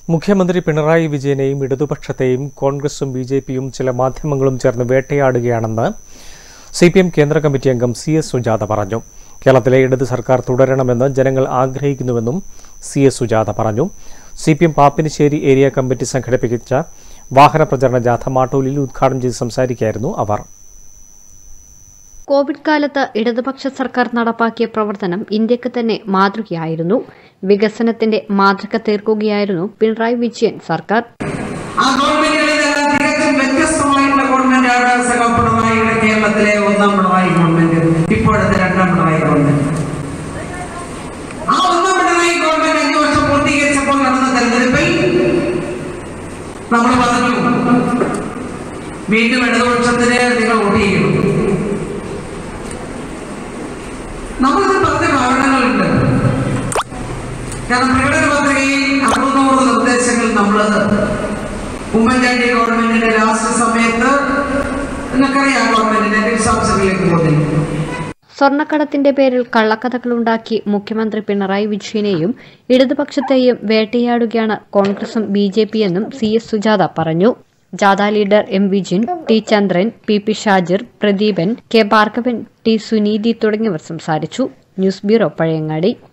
മുഖ്യമന്ത്രി പിണറായി വിജയനെയും ഇടതുപക്ഷത്തെയും കോൺഗ്രസും B J പിയും ചില മാധ്യമങ്ങളും ചേർന്ന് വേട്ടയാടുകയാണെന്ന് സി പി എം കേന്ദ്ര കമ്മിറ്റി അംഗം സി എസ് സുജാത പറഞ്ഞു കേരളത്തിലെ ഇടത് സർക്കാർ തുടരണമെന്ന് ജനങ്ങൾ ആഗ്രഹിക്കുന്നുവെന്നും സി എസ് സുജാത പറഞ്ഞു C P M Pappinisseri area committee സംഘടിപ്പിച്ച വാഹന പ്രചരണ ജാഥ മാട്ടൂലിൽ ഉദ്ഘാടനം ചെയ്ത് സംസാരിക്കുകയായിരുന്നു അവർ കോവിഡ് കാലത്ത് ഇടതുപക്ഷ സർക്കാർ നടപ്പാക്കിയ പ്രവർത്തനം ഇന്ത്യക്ക് തന്നെ മാതൃകയായിരുന്നു വികസനത്തിന്റെ മാതൃക തീർക്കുകയായിരുന്നു പിണറായി വിജയൻ സർക്കാർ ആ ഗവൺമെന്റുകളിലെല്ലാം തികച്ചും വ്യത്യസ്തമായിട്ടുള്ള ഗവൺമെന്റാണ് സഖാ പിണറായിയുടെ കേരളത്തിലെ ഒന്നാം പിണറായി ഗവൺമെന്റ് ഇപ്പോഴത്തെ രണ്ടാം പിണറായി ഗവൺമെന്റ് ആ ഒന്നാം പിണറായി ഗവൺമെന്റ് അഞ്ചു വർഷം പൂർത്തീകരിച്ചപ്പോൾ നടന്ന തെരഞ്ഞെടുപ്പിൽ നമ്മൾ പറഞ്ഞു വീണ്ടും ഇടതുപക്ഷത്തിന് നിങ്ങൾ വോട്ട് ചെയ്യണം നമ്മളിത് പറഞ്ഞ കാരണങ്ങളുണ്ട് കാരണം പ്രകടന പത്രികയിൽ അറുന്നൂറ് നിർദ്ദേശങ്ങൾ നമ്മൾ ഉമ്മൻചാണ്ടി ഗവൺമെന്റിന്റെ ലാസ്റ്റ് സമയത്ത് നിങ്ങൾക്കറിയാം ഗവൺമെന്റിന്റെ വിശദാംശങ്ങളിലേക്ക് പോകുന്നില്ല സ്വർണ്ണക്കടത്തിന്റെ പേരിൽ കള്ളക്കഥകളുണ്ടാക്കി മുഖ്യമന്ത്രി പിണറായി വിജയനെയും ഇടതുപക്ഷത്തെയും വേട്ടയാടുകയാണ് കോൺഗ്രസും ബി ജെ പിയെന്നും സി എസ് സുജാത പറഞ്ഞു ജാഥ leader M Vijin T Chandran P P Shajir Pradeepan K Bhargavan T Suneethi തുടങ്ങിയവർ സംസാരിച്ചു ന്യൂസ് ബ്യൂറോ പഴയങ്ങാടി